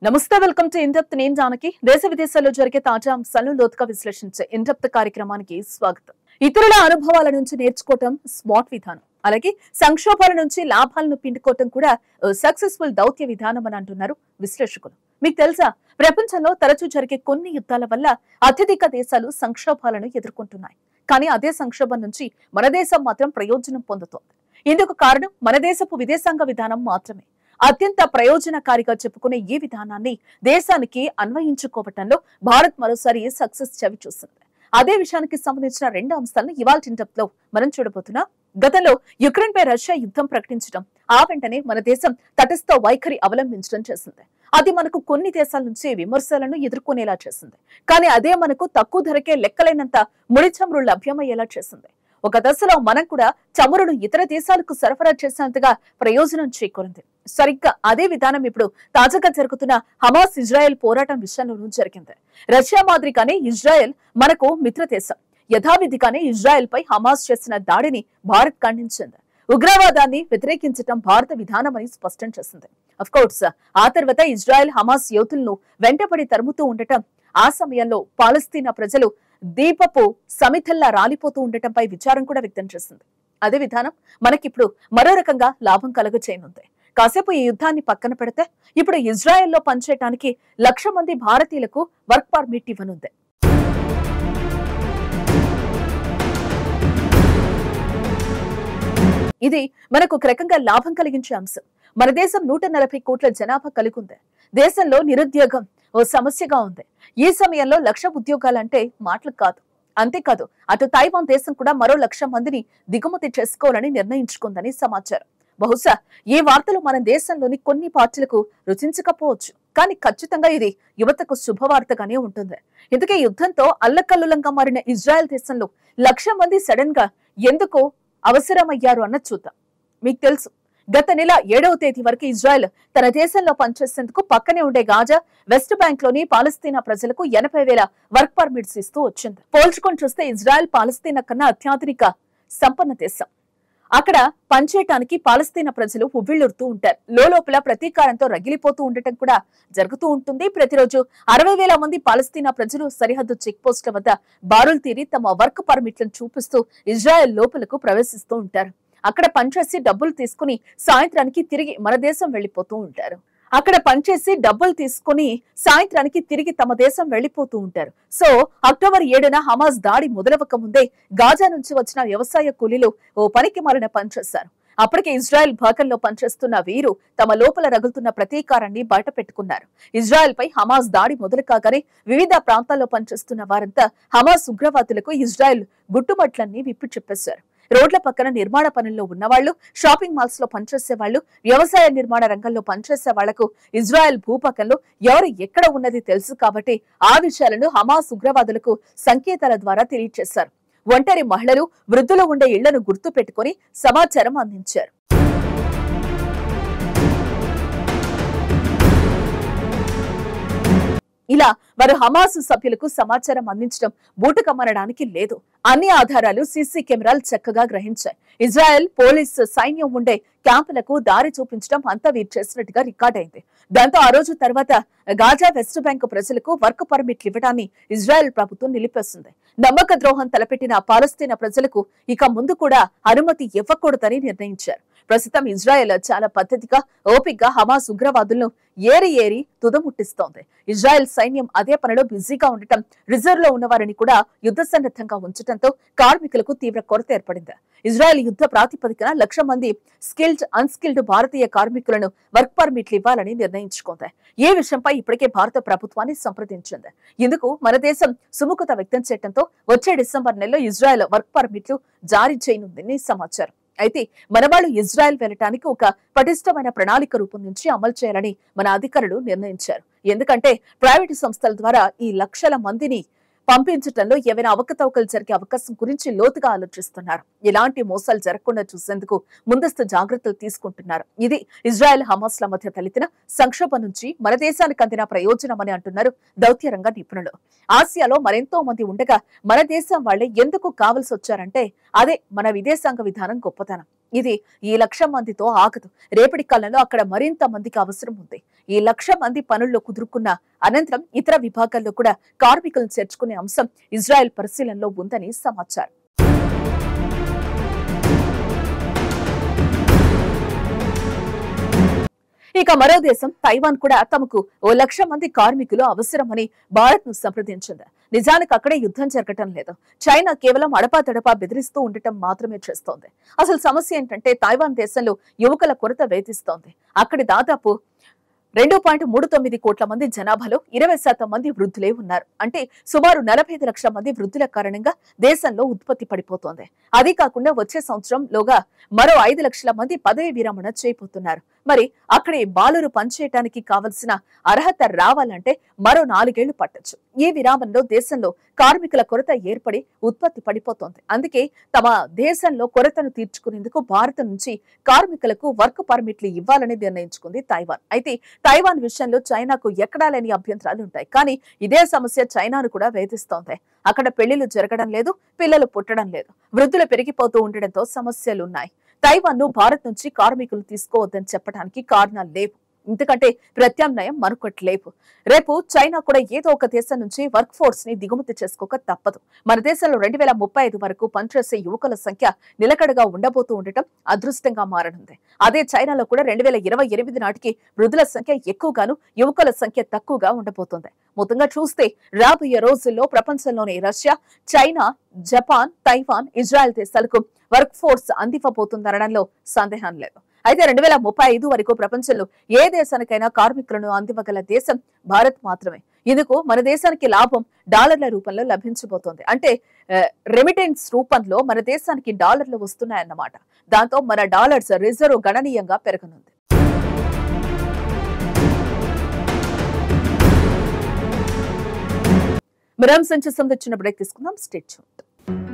నమస్తే welcome to in-depth నేను జానకి దేశ విదేశాల్లో జరిగే తాజా అంశాలను లోతుగా విశ్లేషించే ఇండెప్త్ కార్యక్రమానికి స్వాగతం ఇతరుల అనుభవాల నుంచి నేర్చుకోవటం స్మార్ట్ విధానం అలాగే సంక్షోభాల నుంచి లాభాలను పిండుకోవటం కూడా సక్సెస్ఫుల్ దౌత్య విధానం అని అంటున్నారు విశ్లేషకులు మీకు తెలుసా ప్రపంచంలో తరచూ జరిగే కొన్ని యుద్ధాల వల్ల అత్యధిక దేశాలు సంక్షోభాలను ఎదుర్కొంటున్నాయి కానీ అదే సంక్షోభం నుంచి మన దేశం మాత్రం ప్రయోజనం పొందుతోంది ఇందుకు కారణం మన దేశపు విదేశాంగ విధానం మాత్రమే అత్యంత ప్రయోజనకారిగా చెప్పుకునే ఈ విధానాన్ని దేశానికి అన్వయించుకోవటంలో భారత్ మరోసారి సక్సెస్ చవి చూసింది అదే విషయానికి సంబంధించిన రెండు అంశాలను ఇవాళ లో మనం చూడబోతున్నాం గతంలో యుక్రెయిన్ పై రష్యా యుద్ధం ప్రకటించడం ఆ వెంటనే మన దేశం తటస్థ వైఖరి అవలంబించడం చేసింది అది మనకు కొన్ని దేశాల నుంచి విమర్శలను ఎదుర్కొనేలా చేసింది కానీ అదే మనకు తక్కువ ధరకే లెక్కలైనంత ముడి చమురు లభ్యమయ్యేలా చేసింది ఒక దశలో మనం కూడా చమురును ఇతర దేశాలకు సరఫరా చేసేంతగా ప్రయోజనం చేకూరింది సరిగ్గా అదే విధానం ఇప్పుడు తాజాగా జరుగుతున్న హమాస్ ఇజ్రాయెల్ పోరాటం విషయంలోనూ జరిగింది రష్యా మాదిరిగానే ఇజ్రాయెల్ మనకు మిత్ర దేశం యథావిధిగానే ఇజ్రాయెల్ పై హమాస్ చేసిన దాడిని భారత్ ఖండించింది ఉగ్రవాదాన్ని వ్యతిరేకించడం భారత విధానమని స్పష్టం చేసింది అఫ్ కోర్స్ ఆ తర్వాత ఇజ్రాయెల్ హమాస్ యోధులను వెంటపడి తరుముతూ ఉండటం ఆ సమయంలో పాలస్తీనా ప్రజలు దీపపు సమిధల్లా రాలిపోతూ ఉండటంపై విచారం కూడా వ్యక్తం చేసింది అదే విధానం మనకిప్పుడు మరో రకంగా లాభం కలుగ చేయనుంది కాసేపు ఈ యుద్ధాన్ని పక్కన పెడితే ఇప్పుడు ఇజ్రాయెల్లో పనిచేయడానికి లక్ష మంది భారతీయులకు వర్క్ పర్మిట్ ఇవ్వనుంది ఇది మనకు ఒక రకంగా లాభం కలిగించే అంశం మన దేశం నూట నలభై కోట్ల జనాభా కలిగి ఉంది దేశంలో నిరుద్యోగం ఓ సమస్యగా ఉంది ఈ సమయంలో లక్ష ఉద్యోగాలంటే మాటలు కాదు అంతేకాదు అటు తైవాన్ దేశం కూడా మరో లక్ష మందిని దిగుమతి చేసుకోవాలని నిర్ణయించుకుందని సమాచారం బహుశా ఈ వార్తలు మన దేశంలోని కొన్ని పార్టీలకు రుచించకపోవచ్చు కానీ ఖచ్చితంగా ఇది యువతకు శుభవార్తగానే ఉంటుంది ఇందుకే యుద్ధంతో అల్లకల్లులంగా మారిన ఇజ్రాయెల్ దేశంలో లక్ష మంది సడన్ గా ఎందుకు అవసరమయ్యారు అన్న చూద్దాం మీకు తెలుసు గత నెల ఏడవ తేదీ వరకు ఇజ్రాయెల్ తన దేశంలో పనిచేసేందుకు పక్కనే ఉండే గాజా వెస్ట్ బ్యాంక్ లోని పాలస్తీనా ప్రజలకు ఎనభై వేల వర్క్ పర్మిట్స్ ఇస్తూ వచ్చింది పోల్చుకొని చూస్తే ఇజ్రాయెల్ పాలస్తీనా కన్నా అత్యాధునిక సంపన్న దేశం అక్కడ పనిచేయటానికి పాలస్తీనా ప్రజలు ఉవ్విళ్ళుడుతూ ఉంటారు లోపల ప్రతీకారంతో రగిలిపోతూ ఉండటం కూడా జరుగుతూ ఉంటుంది ప్రతిరోజు అరవై వేల మంది పాలస్తీనా ప్రజలు సరిహద్దు చెక్ పోస్టుల వద్ద బారులు తీరి తమ వర్క్ పర్మిట్లను చూపిస్తూ ఇజ్రాయెల్ లోపలకు ప్రవేశిస్తూ ఉంటారు అక్కడ పనిచేసి డబ్బులు తీసుకుని సాయంత్రానికి తిరిగి మన దేశం వెళ్లిపోతూ ఉంటారు అక్కడ పనిచేసి డబ్బులు తీసుకుని సాయంత్రానికి తిరిగి తమ దేశం వెళ్లిపోతూ ఉంటారు సో అక్టోబర్ ఏడున హమాస్ దాడి మొదలవక ముందే గాజా నుంచి వచ్చిన వ్యవసాయ కూలీలు ఓ పనికి మారిన పనిచేశారు అప్పటికే ఇజ్రాయెల్ భాగంలో పనిచేస్తున్న వీరు తమ లోపల రగులుతున్న ప్రతీకారాన్ని బయట పెట్టుకున్నారు ఇజ్రాయెల్ పై హమాస్ దాడి మొదలు కాగానే వివిధ ప్రాంతాల్లో పనిచేస్తున్న వారంతా హమాస్ ఉగ్రవాదులకు ఇజ్రాయెల్ గుట్టుమట్లన్నీ విప్పి చెప్పేశారు రోడ్ల పక్కన నిర్మాణ పనుల్లో ఉన్నవాళ్లు షాపింగ్ మాల్స్ లో పనిచేసే వాళ్ళు వ్యవసాయ నిర్మాణ రంగంలో పనిచేసే వాళ్లకు ఇజ్రాయెల్ భూపకంలో ఎవరు ఎక్కడ ఉన్నది తెలుసు కాబట్టి ఆ విషయాలను హమాస్ ఉగ్రవాదులకు సంకేతాల ద్వారా తెలియజేశారు ఒంటరి మహిళలు వృద్ధులు ఉండే ఇళ్లను గుర్తు పెట్టుకుని సమాచారం అందించారు ఇలా వారు హమాస్ సభ్యులకు సమాచారం అందించడం బూటకమ్మనడానికి లేదు అన్ని ఆధారాలు సీసీ కెమెరాలు చక్కగా గ్రహించాయి ఇజ్రాయెల్ పోలీస్ సైన్యం ఉండే క్యాంపులకు దారి చూపించడం అంతా వీరు చేసినట్టుగా రికార్డ్ అయింది దాంతో ఆ రోజు తర్వాత గాజా వెస్ట్ బ్యాంక్ ప్రజలకు వర్క్ పర్మిట్లు ఇవ్వడాన్ని ఇజ్రాయెల్ ప్రభుత్వం నిలిపేస్తుంది నమ్మక ద్రోహం తలపెట్టిన పాలస్తీనా ప్రజలకు ఇక ముందు కూడా అనుమతి ఇవ్వకూడదని నిర్ణయించారు ప్రస్తుతం ఇజ్రాయెల్ చాలా పద్ధతిగా ఓపిగ్గా హమాస్ ఉగ్రవాదులను ఏరి ఏరి తుదముట్టిస్తోంది ఇజ్రాయెల్ సైన్యం అదే పనిలో బిజీగా ఉండటం రిజర్వ్ లో ఉన్నవారిని కూడా యుద్ధ సన్నద్ధంగా ఉంచడంతో కార్మికులకు తీవ్ర కొరత ఏర్పడింది ఇజ్రాయెల్ యుద్ధ ప్రాతిపదికన లక్ష మంది స్కిల్డ్ అన్స్కిల్డ్ భారతీయ కార్మికులను వర్క్ పర్మిట్లు ఇవ్వాలని నిర్ణయించుకుంది ఈ విషయంపై ఇప్పటికే భారత ప్రభుత్వాన్ని సంప్రదించింది ఇందుకు మన దేశం సుముఖత వ్యక్తం చేయడంతో వచ్చే డిసెంబర్ నెలలో ఇజ్రాయెల్ వర్క్ పర్మిట్లు జారీ చేయనుందని సమాచారం అయితే మన వాళ్ళు ఇజ్రాయెల్ వెళ్ళటానికి ఒక పటిష్టమైన ప్రణాళిక రూపొందించి అమలు చేయాలని మన అధికారులు నిర్ణయించారు ఎందుకంటే ప్రైవేటు సంస్థల ద్వారా ఈ లక్షల మందిని పంపించడంలో ఏవైనా అవకతవకలు జరిగే అవకాశం గురించి లోతుగా ఆలోచిస్తున్నారు ఇలాంటి మోసాలు జరగకుండా చూసేందుకు ముందస్తు జాగ్రత్తలు తీసుకుంటున్నారు ఇది ఇజ్రాయెల్ హమాస్ల మధ్య తలెత్తిన సంక్షోభం నుంచి మన దేశానికి అందిన ప్రయోజనమని అంటున్నారు దౌత్య రంగ నిపుణులు ఆసియాలో మరెంతో మంది ఉండగా మన దేశం వాళ్ళే ఎందుకు కావలసి వచ్చారంటే అదే మన విదేశాంగ విధానం గొప్పతనం ఇది ఈ లక్ష మందితో ఆగదు రేపటి కాలంలో అక్కడ మరింత మందికి అవసరం ఉంది ఈ లక్ష మంది పనుల్లో కుదురుకున్న అనంతరం ఇతర విభాగాల్లో కూడా కార్మికులను చేర్చుకునే అంశం ఇజ్రాయెల్ పరిశీలనలో ఉందని సమాచారం ఇక మరో దేశం తైవాన్ కూడా తమకు ఓ లక్ష మంది కార్మికులు అవసరమని భారత్ ను సంప్రదించింది నిజానికి అక్కడే యుద్ధం జరగటం లేదు చైనా కేవలం అడపాతడపా బెదిరిస్తూ ఉండటం మాత్రమే చేస్తోంది అసలు సమస్య ఏంటంటే తైవాన్ దేశంలో యువకుల కొరత వేధిస్తోంది అక్కడి దాదాపు రెండు పాయింట్ మూడు తొమ్మిది కోట్ల మంది జనాభాలో ఇరవై శాతం మంది వృద్ధులే ఉన్నారు అంటే సుమారు నలభై ఐదు లక్షల మంది వృద్ధుల కారణంగా దేశంలో ఉత్పత్తి పడిపోతోంది అది కాకుండా వచ్చే సంవత్సరం లోగా మరో ఐదు లక్షల మంది పదవి విరమణ చేయబోతున్నారు మరి అక్కడి బాలురు పనిచేయటానికి కావలసిన అర్హత రావాలంటే మరో నాలుగేళ్లు పట్టొచ్చు ఈ విరామంలో దేశంలో కార్మికుల కొరత ఏర్పడి ఉత్పత్తి పడిపోతోంది అందుకే తమ దేశంలో కొరతను తీర్చుకునేందుకు భారత్ నుంచి కార్మికులకు వర్క్ పర్మిట్లు ఇవ్వాలని నిర్ణయించుకుంది తైవాన్ అయితే తైవాన్ విషయంలో చైనాకు ఎక్కడా లేని అభ్యంతరాలు ఉంటాయి కానీ ఇదే సమస్య చైనాను కూడా వేధిస్తోంది అక్కడ పెళ్లిళ్లు జరగడం లేదు పిల్లలు పుట్టడం లేదు వృద్ధులు పెరిగిపోతూ ఉండడంతో సమస్యలున్నాయి తైవాన్ ను భారత్ నుంచి కార్మికులు తీసుకోవద్దని చెప్పడానికి కారణాలు లేవు ఎందుకంటే ప్రత్యామ్నాయం మరొకటి లేవు రేపు చైనా కూడా ఏదో ఒక దేశం నుంచి వర్క్ ఫోర్స్ ని దిగుమతి చేసుకోక తప్పదు మన దేశంలో రెండు వేల ముప్పై ఐదు వరకు పనిచేసే యువకుల సంఖ్య నిలకడగా ఉండబోతూ ఉండటం అదృష్టంగా మారనుంది అదే చైనాలో కూడా రెండు వేల ఇరవై ఎనిమిది నాటికి వృద్ధుల సంఖ్య ఎక్కువగాను యువకుల సంఖ్య తక్కువగా ఉండబోతోంది మొత్తంగా చూస్తే రాబోయే రోజుల్లో ప్రపంచంలోని Russia China Japan Taiwan Israel దేశాలకు వర్క్ ఫోర్స్ అందివ్వబోతుందనడంలో సందేహం లేదు అయితే రెండు వేల ముప్పై ఐదు వరకు ప్రపంచంలో ఏ దేశానికైనా కార్మికులను అందివ్వగల దేశం భారత్ మాత్రమే ఇందుకు మన దేశానికి లాభం డాలర్ల రూపంలో లభించబోతోంది అంటే రెమిటెన్స్ రూపంలో మన దేశానికి డాలర్లు వస్తున్నాయన్నమాట దాంతో మన డాలర్స్ రిజర్వ్ గణనీయంగా పెరగనుంది మిరామ్ సంచి సందర్శించిన బ్రేక్ తీసుకుందాం స్టేట్